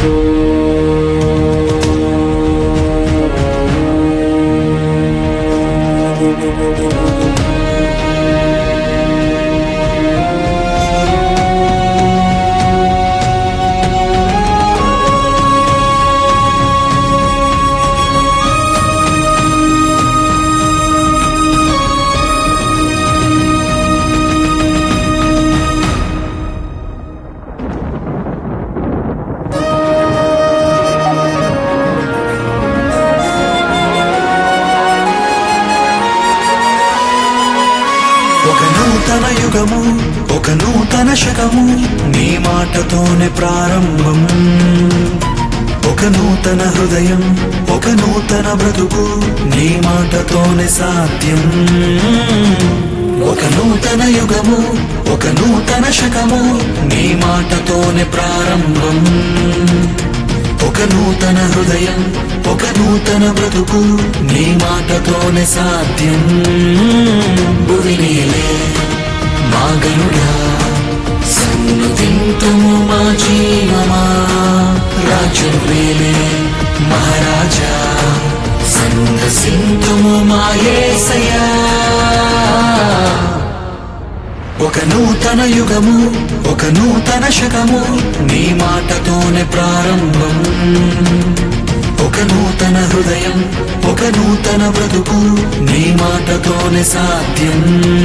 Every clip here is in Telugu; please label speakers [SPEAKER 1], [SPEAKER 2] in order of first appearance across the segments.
[SPEAKER 1] ఒక నూతన యుగము ఒక నూతన శకము నీ మాటతోనే ప్రారంభం ఒక నూతన హృదయం ఒక నూతన బ్రతుకు నీ మాటతోనే సాధ్యం ఒక నూతన యుగము ఒక నూతన శకము నీ మాటతోనే ప్రారంభం ఒక నూతన హృదయం ఒక నూతన బ్రతుకు నీ మాటతోనే సాధ్యం భువినేలే మాగనుడా సన్నుతింతుము మా జీవమా రాజ్యం వేలే మహారాజా సందసింతుము మా యేసయ్యా ఒక నూతన యుగము ఒక నూతన శకము నీ మాటతోనే ప్రారంభం ఒక నూతన హృదయం ఒక నూతన బ్రతుకు నీ మాటతోనే సాధ్యం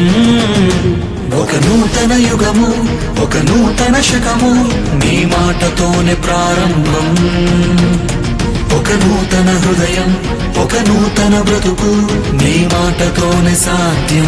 [SPEAKER 1] ఒక నూతన యుగము ఒక నూతన శకము నీ మాటతోనే ప్రారంభం ఒక నూతన హృదయం ఒక నూతన బ్రతుకు నీ మాటతోనే సాధ్యం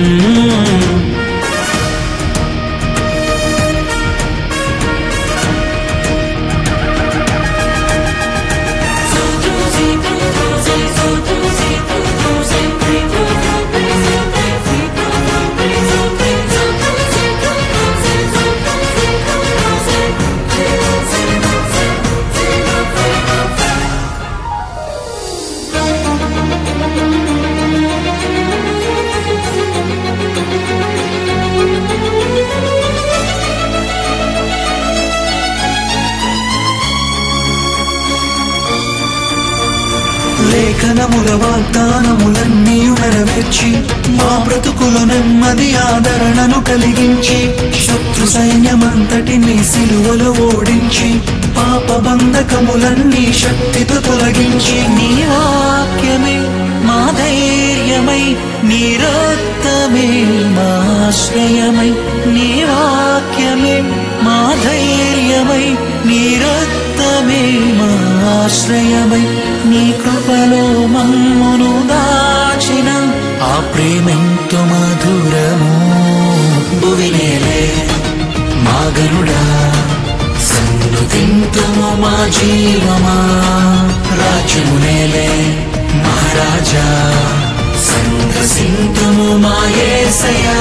[SPEAKER 1] లేఖనముల వాగ్దానములన్నీ నెరవేర్చి మా బ్రతుకులు నెమ్మది ఆదరణను కలిగించి శత్రు సైన్యమంతటిని సిలువలో ఓడించి పాప బంధకములన్నీ శక్తితో తొలగించి నీ వాక్యమే మా ధైర్యమై నీ రక్తమే మా ఆశ్రయమై నీ వాక్యమే మా ధైర్యమై నీ రక్తమే మా ఆశ్రయమై నీ కృపలో మమ్మును దాచిన ఆ ప్రేమెంతో మధురము భువినేలే మా గరుడా సన్ను తింతుము మా జీవమా రాజ్యమునేలే మహారాజా సందసింతుము మా యేసయ్యా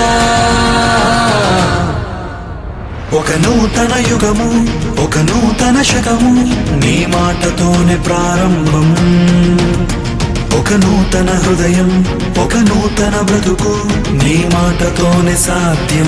[SPEAKER 1] ఒక నూతన యుగము ఒక నూతన శకము నీ మాటతోనే ప్రారంభం ఒక నూతన హృదయం ఒక నూతన బ్రతుకు నీ మాటతోనే సాధ్యం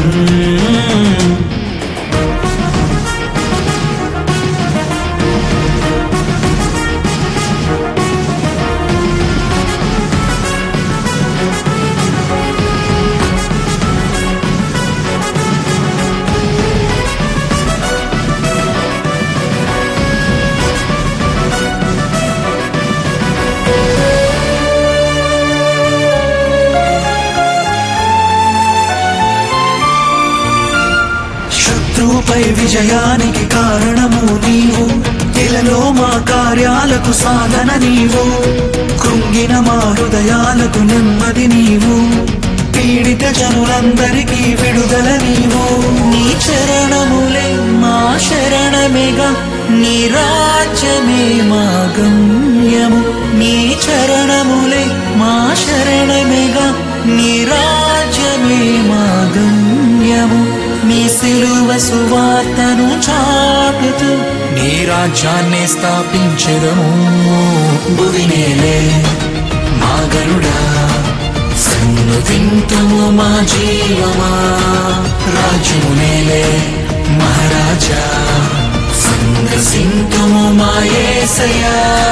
[SPEAKER 1] శత్రువుపై విజయానికి కారణము నీవు ఇలలో మా కార్యాలకు సాధన నీవు కృంగిన మా హృదయాలకు నెమ్మది నీవు పీడిత జనులందరికీ విడుదల నీవు నీ చరణములే మా శరణమేగా నీ రాజ్యమే మా గమ్యము నీ చరణములే మా శరణమేగా నీ రాజ్యమే మా గమ్యము నీ సిలువ సువార్తను చాటుతూ నీ రాజ్యాన్ని స్థాపించదము భువినేలే మా గరుడా సన్ను తింటుము మా జీవమా రాజ్యమునేలే మహారాజా సందసింతుము మా యేసయ్యా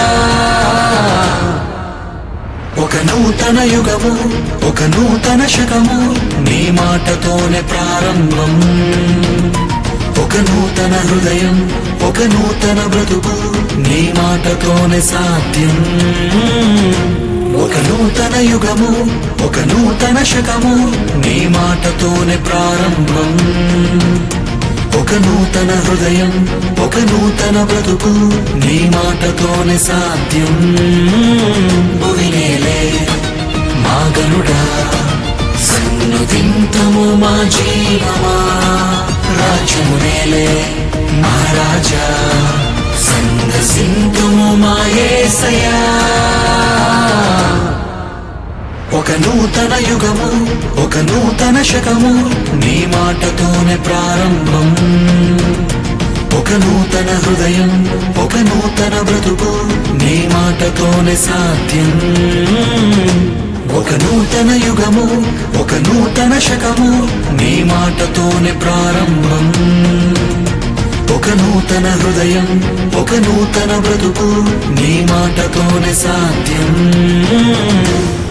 [SPEAKER 1] ఒక నూతన యుగము ఒక నూతన శకము నీ మాటతోనే ప్రారంభం ఒక నూతన హృదయం ఒక నూతన బ్రతుకు నీ మాటతోనే సాధ్యం ఒక నూతన యుగము ఒక నూతన శకము నీ మాటతోనే ప్రారంభం ఒక నూతన హృదయం ఒక నూతన బ్రతుకు నీ మాటతోనే సాధ్యం భువినేలే మా గనుడా సన్నుతింతము మా జీవమా రాజ్యమునేలే మహారాజా సందసింతుము మా యేసయ్యా ఒక నూతన యుగము ఒక నూతన శకము నీ మాటతోనే ప్రారంభం ఒక నూతన హృదయం ఒక నూతన బ్రతుకు నీ మాటతోనే సాధ్యం ఒక నూతన యుగము ఒక నూతన శకము నీ మాటతోనే ప్రారంభం ఒక నూతన హృదయం ఒక నూతన బ్రతుకు నీ మాటతోనే సాధ్యం